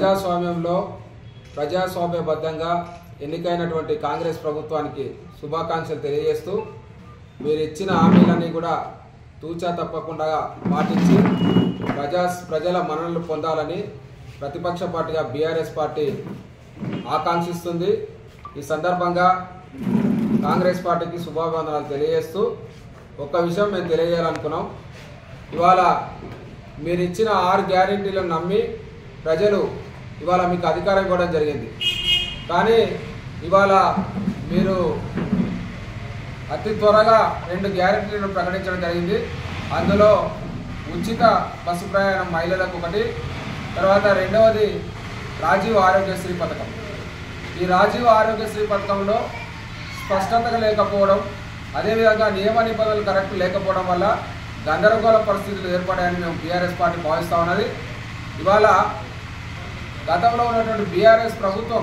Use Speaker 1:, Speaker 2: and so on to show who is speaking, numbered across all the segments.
Speaker 1: ప్రజాస్వామ్యంలో ప్రజాస్వామ్యబద్ధంగా ఎన్నికైనటువంటి కాంగ్రెస్ ప్రభుత్వానికి శుభాకాంక్షలు తెలియజేస్తూ మీరు ఇచ్చిన హామీలన్నీ కూడా తూచా తప్పకుండా పాటించి ప్రజా ప్రజల మన్ననలు పొందాలని ప్రతిపక్ష పార్టీగా బీఆర్ఎస్ పార్టీ ఆకాంక్షిస్తుంది ఈ సందర్భంగా కాంగ్రెస్ పార్టీకి శుభాభివందనాలు తెలియజేస్తూ ఒక్క విషయం మేము తెలియజేయాలనుకున్నాం ఇవాళ మీరు ఇచ్చిన ఆరు గ్యారెంటీలను నమ్మి ప్రజలు ఇవాళ మీకు అధికారం ఇవ్వడం జరిగింది కానీ ఇవాళ మీరు అతి త్వరగా రెండు గ్యారెంటీలను ప్రకటించడం జరిగింది అందులో ఉచిత బస్సు ప్రయాణం మహిళలకు ఒకటి తర్వాత రెండవది రాజీవ్ ఆరోగ్యశ్రీ పథకం ఈ రాజీవ్ ఆరోగ్యశ్రీ పథకంలో స్పష్టతగా లేకపోవడం అదేవిధంగా నియమ నిబంధనలు కరెక్ట్ లేకపోవడం వల్ల గందరగోళ పరిస్థితులు ఏర్పడాయని మేము బీఆర్ఎస్ పార్టీ భావిస్తూ ఉన్నది ఇవాళ గతంలో ఉన్నటువంటి బీఆర్ఎస్ ప్రభుత్వం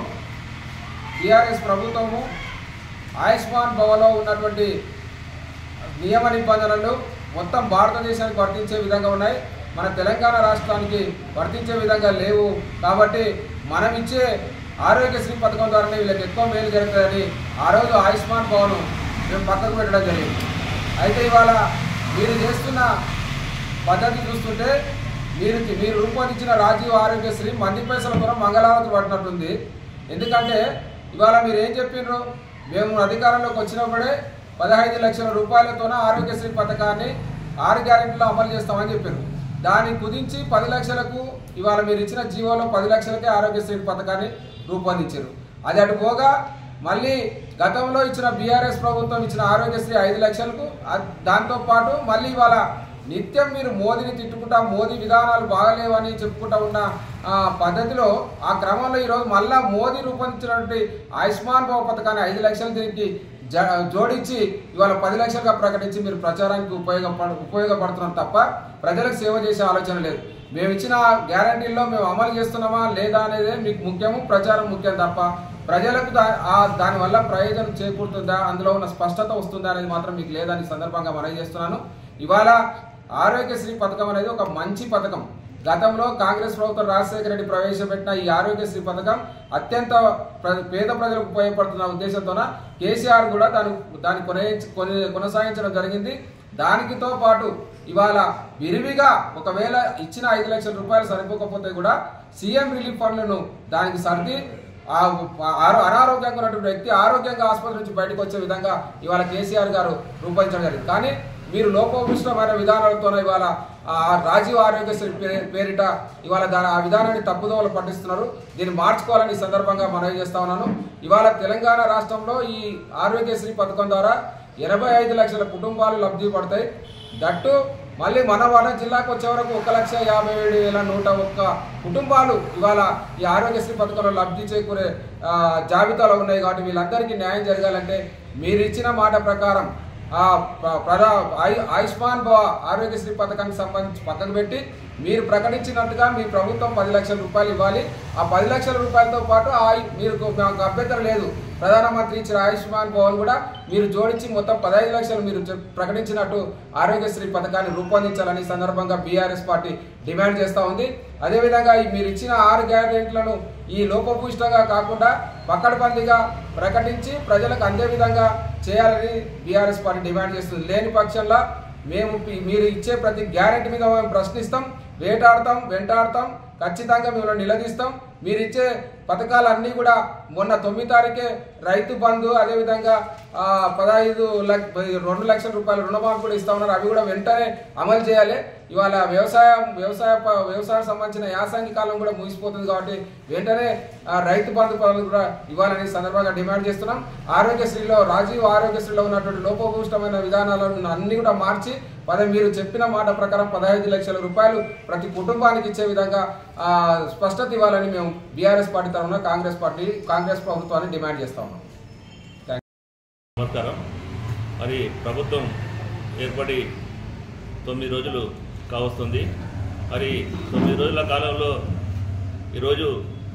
Speaker 1: బీఆర్ఎస్ ప్రభుత్వము ఆయుష్మాన్ భవన్లో ఉన్నటువంటి నియమ నిబంధనలు మొత్తం భారతదేశానికి వర్తించే విధంగా ఉన్నాయి మన తెలంగాణ రాష్ట్రానికి వర్తించే విధంగా లేవు కాబట్టి మనం ఇచ్చే ఆరోగ్యశ్రీ పథకం ద్వారానే వీళ్ళకి ఎక్కువ మేలు జరుగుతుందని ఆ రోజు ఆయుష్మాన్ భవన్ మేము పక్కకు పెట్టడం జరిగింది అయితే ఇవాళ మీరు చేస్తున్న పద్ధతి చూస్తుంటే మీరు మీరు రూపొందించిన రాజీవ్ ఆరోగ్యశ్రీ మంది పైసల కూడా మంగళావతి పడినట్టుంది ఎందుకంటే ఇవాళ మీరు ఏం చెప్పిండ్రు మేము అధికారంలోకి వచ్చినప్పుడే పదహైదు లక్షల రూపాయలతోన ఆరోగ్యశ్రీ పథకాన్ని ఆరు గ్యారెంటీలో అమలు చేస్తామని చెప్పారు దాన్ని కుదించి పది లక్షలకు ఇవాళ మీరు ఇచ్చిన జీవోలో పది లక్షలకే ఆరోగ్యశ్రీ పథకాన్ని రూపొందించారు అది అటు పోగా మళ్ళీ గతంలో ఇచ్చిన బీఆర్ఎస్ ప్రభుత్వం ఇచ్చిన ఆరోగ్యశ్రీ ఐదు లక్షలకు అ- దాంతో పాటు మళ్ళీ ఇవాళ నిత్యం మీరు మోదీని తిట్టుకుంటా మోదీ విధానాలు బాగలేవని చెప్పుకుంటా ఉన్న ఆ, పద్ధతిలో ఆ క్రమంలో ఈరోజు మళ్ళా మోదీ రూపొందించినటువంటి ఆయుష్మాన్ భవ పథకాన్ని ఐదు లక్షలు దీనికి జ- జోడించి ఇవాళ పది లక్షలుగా ప్రకటించి మీరు ప్రచారానికి ఉపయోగపడ ఉపయోగపడుతున్నాం తప్ప ప్రజలకు సేవ చేసే ఆలోచన లేదు మేము ఇచ్చిన గ్యారంటీల్లో మేము అమలు చేస్తున్నామా లేదా అనేది మీకు ముఖ్యము ప్రచారం ముఖ్యం తప్ప ప్రజలకు దా ఆ దానివల్ల ప్రయోజనం చేకూరుతుందా అందులో ఉన్న స్పష్టత వస్తుందా అనేది మాత్రం మీకు లేదని ఈ సందర్భంగా మనవి చేస్తున్నాను ఇవాళ ఆరోగ్యశ్రీ పథకం అనేది ఒక మంచి పథకం గతంలో కాంగ్రెస్ ప్రభుత్వం రాజశేఖర రెడ్డి ప్రవేశపెట్టిన ఈ ఆరోగ్యశ్రీ పథకం అత్యంత ప్ర- పేద ప్రజలకు ఉపయోగపడుతున్న ఉద్దేశంతోన కేసీఆర్ కూడా దాని దాన్ని కొనే కొని కొనసాగించడం జరిగింది దానికితో పాటు ఇవాళ విరివిగా ఒకవేళ ఇచ్చిన ఐదు లక్షల రూపాయలు సరిపోకపోతే కూడా సీఎం రిలీఫ్ ఫండ్లను దానికి సర్ది ఆ ఆరో- అనారోగ్యంగా ఉన్నటువంటి వ్యక్తి ఆరోగ్యంగా ఆసుపత్రి నుంచి బయటకు వచ్చే విధంగా ఇవాళ కేసీఆర్ గారు రూపొందించడం జరిగింది కానీ మీరు లోపభూయిష్టమైన విధానాలతో ఇవాళ ఆ రాజీవ్ ఆరోగ్యశ్రీ పే- పేరిట ఇవాళ దాని ఆ విధానాన్ని తప్పుదోవలు పట్టిస్తున్నారు దీన్ని మార్చుకోవాలని ఈ సందర్భంగా మనవి చేస్తా ఉన్నాను ఇవాళ తెలంగాణ రాష్ట్రంలో ఈ ఆరోగ్యశ్రీ పథకం ద్వారా ఎనభై ఐదు లక్షల కుటుంబాలు లబ్ధి పడతాయి దట్టు మళ్ళీ మన వన జిల్లాకు వచ్చే వరకు ఒక లక్ష యాభై ఏడు వేల నూట ఒక్క కుటుంబాలు ఇవాళ ఈ ఆరోగ్యశ్రీ పథకంలో లబ్ధి చేకూరే ఆ, జాబితాలో ఉన్నాయి కాబట్టి వీళ్ళందరికీ న్యాయం జరగాలంటే మీరు ఇచ్చిన మాట ప్రకారం ఆ ప్ర- ప్రధా ఆయు- ఆయుష్మాన్ భవ ఆరోగ్యశ్రీ పథకానికి సంబంధించి పక్కకు పెట్టి మీరు ప్రకటించినట్టుగా మీ ప్రభుత్వం పది లక్షల రూపాయలు ఇవ్వాలి ఆ పది లక్షల రూపాయలతో పాటు ఆయు మీరు మాకు అభ్యంతరం లేదు ప్రధానమంత్రి ఇచ్చిన ఆయుష్మాన్ భవన్ కూడా మీరు జోడించి మొత్తం పదహైదు లక్షలు మీరు చెప్- ప్రకటించినట్టు ఆరోగ్యశ్రీ పథకాన్ని రూపొందించాలని ఈ సందర్భంగా బీఆర్ఎస్ పార్టీ డిమాండ్ చేస్తూ ఉంది అదేవిధంగా ఈ మీరు ఇచ్చిన ఆరు గ్యారెంట్లను ఈ లోపభూయిష్టంగా కాకుండా పక్కడబందీగా ప్రకటించి ప్రజలకు అందే విధంగా చేయాలని బీఆర్ఎస్ పార్టీ డిమాండ్ చేస్తుంది లేని పక్షంలో మేము పి- మీరు ఇచ్చే ప్రతి గ్యారెంటీ మీద మేము ప్రశ్నిస్తాం వేటాడతాం వెంటాడతాం ఖచ్చితంగా మిమ్మల్ని నిలదీస్తాం మీరు ఇచ్చే పథకాలన్నీ కూడా మొన్న తొమ్మిది తారీఖే రైతు బంధు అదేవిధంగా ఆ, పదహైదు లక్ష రెండు లక్షల రూపాయల రుణమాఫీ కూడా ఇస్తా ఉన్నారు అవి కూడా వెంటనే అమలు చేయాలి ఇవాళ వ్యవసాయం వ్యవసాయ ప- వ్యవసాయం సంబంధించిన యాసంగి కాలం కూడా ముగిసిపోతుంది కాబట్టి వెంటనే ఆ, రైతు బంధు పనులు కూడా ఇవ్వాలని ఈ సందర్భంగా డిమాండ్ చేస్తున్నాం ఆరోగ్యశ్రీలో రాజీవ్ ఆరోగ్యశ్రీలో ఉన్నటువంటి లోపభూయిష్టమైన విధానాలను అన్ని కూడా మార్చి పదే మీరు చెప్పిన మాట ప్రకారం పదహైదు లక్షల రూపాయలు ప్రతి కుటుంబానికి ఇచ్చే విధంగా ఆ, స్పష్టత ఇవ్వాలని మేము బీఆర్ఎస్ పార్టీ తరఫున కాంగ్రెస్ పార్టీ కాంగ్రెస్ ప్రభుత్వాన్ని డిమాండ్ చేస్తా ఉన్నాం
Speaker 2: నమస్కారం మరి ప్రభుత్వం ఏర్పడి తొమ్మిది రోజులు కావస్తుంది మరి తొమ్మిది రోజుల కాలంలో ఈరోజు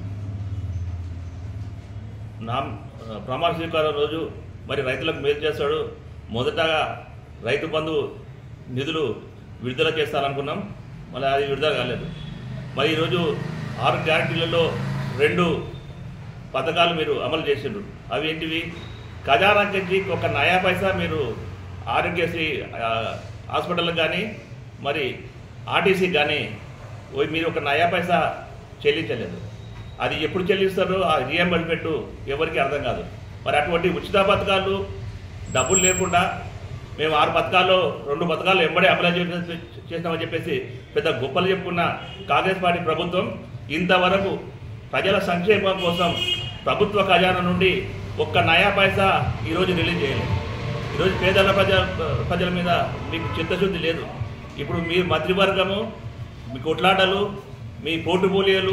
Speaker 2: నా ప్రమాణ స్వీకారం రోజు మరి రైతులకు మేలు చేస్తాడు మొదటగా రైతు బంధు నిధులు విడుదల చేస్తారనుకున్నాం మళ్ళీ అది విడుదల కాలేదు మరి ఈరోజు ఆరు గ్యారంటీలలో రెండు పథకాలు మీరు అమలు చేసిండ్రు అవి ఏంటివి ఖజానాకి ఒక నయా పైసా మీరు ఆరోగ్యశ్రీ ఆ, హాస్పిటల్కి కానీ మరి ఆర్టీసీ కానీ ఓ- మీరు ఒక నయా పైసా చెల్లించలేదు అది ఎప్పుడు చెల్లిస్తారో ఆ రియంబర్స్మెంట్ ఎవరికి అర్థం కాదు మరి అటువంటి ఉచిత పథకాలు డబ్బులు లేకుండా మేము ఆరు పథకాల్లో రెండు పథకాలు ఎంబడే అమలు చే- చేస్తామని చెప్పేసి పెద్ద గొప్పలు చెప్పుకున్న కాంగ్రెస్ పార్టీ ప్రభుత్వం ఇంతవరకు ప్రజల సంక్షేమం కోసం ప్రభుత్వ ఖజానా నుండి ఒక్క నయా పైసా ఈరోజు రిలీజ్ చేయలేదు ఈరోజు పేదల ప్రజల ప్రజల మీద మీకు చిత్తశుద్ధి లేదు ఇప్పుడు మీ మంత్రివర్గము మీ కొట్లాటలు మీ పోటుపోలియలు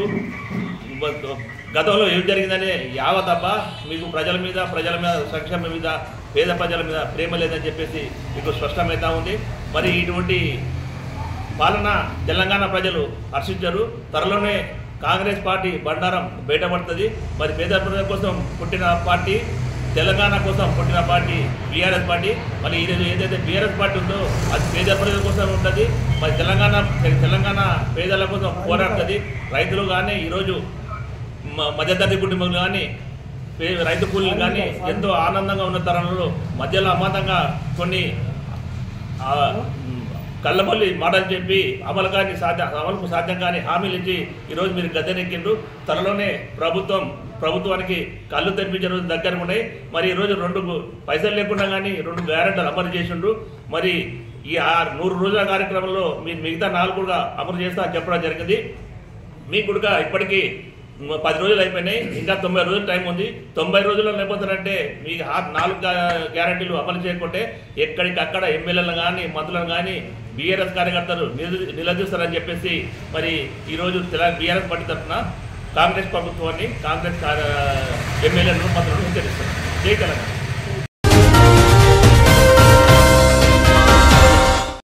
Speaker 2: గతంలో ఏం జరిగిందనే యావ తప్ప మీకు ప్రజల మీద ప్రజల మీద సంక్షేమం మీద పేద ప్రజల మీద ప్రేమ లేదని చెప్పేసి మీకు స్పష్టమవుతా ఉంది మరి ఇటువంటి పాలన తెలంగాణ ప్రజలు హర్షించరు త్వరలోనే కాంగ్రెస్ పార్టీ బండారం బయటపడుతుంది మరి పేద ప్రజల కోసం పుట్టిన పార్టీ తెలంగాణ కోసం పుట్టిన పార్టీ బీఆర్ఎస్ పార్టీ మరి ఈరోజు ఏదైతే బీఆర్ఎస్ పార్టీ ఉందో అది పేద ప్రజల కోసం ఉంటుంది మరి తెలంగాణ తెలంగాణ పేదల కోసం పోరాడుతుంది రైతులు కానీ ఈరోజు మ- మధ్యతరగతి కుటుంబాలు కానీ పే- రైతు కూలీలు కానీ ఎంతో ఆనందంగా ఉన్న తరుణంలో మధ్యలో అమాంతంగా కొన్ని ఆ, మ్, కళ్ళమల్లి మాటలు చెప్పి అమలు కాని సాధ్య అమలుకు సాధ్యం కాని హామీలు ఇచ్చి ఈరోజు మీరు గద్దెనెక్కిండ్రు త్వరలోనే ప్రభుత్వం ప్రభుత్వానికి కళ్ళు తెరిపించే రోజు దగ్గర ఉన్నాయి మరి ఈరోజు రెండు పైసలు లేకుండా కానీ రెండు గ్యారెంటీలు అమలు చేసిండ్రు మరి ఈ ఆ నూరు రోజుల కార్యక్రమంలో మీరు మిగతా నాలుగు కూడా అమలు చేస్తా అని చెప్పడం జరిగింది మీకు కూడా ఇప్పటికీ మ- పది రోజులు అయిపోయినాయి ఇంకా తొంభై రోజులు టైం ఉంది తొంభై రోజుల్లో లేకపోతారంటే మీకు ఆ నాలుగు గా- గ్యారంటీలు అమలు చేయకుంటే ఎక్కడికక్కడ ఎమ్మెల్యేలు కానీ మంత్రులను కానీ బీఆర్ఎస్ కార్యకర్తలు నిలదీ- నిలదీస్తారని చెప్పేసి మరి ఈరోజు తెలంగాణ బీఆర్ఎస్ పార్టీ తరఫున కాంగ్రెస్ ప్రభుత్వాన్ని కాంగ్రెస్ ఎమ్మెల్యేలను మంత్రులను హెచ్చరిస్తారు జై తెలంగాణ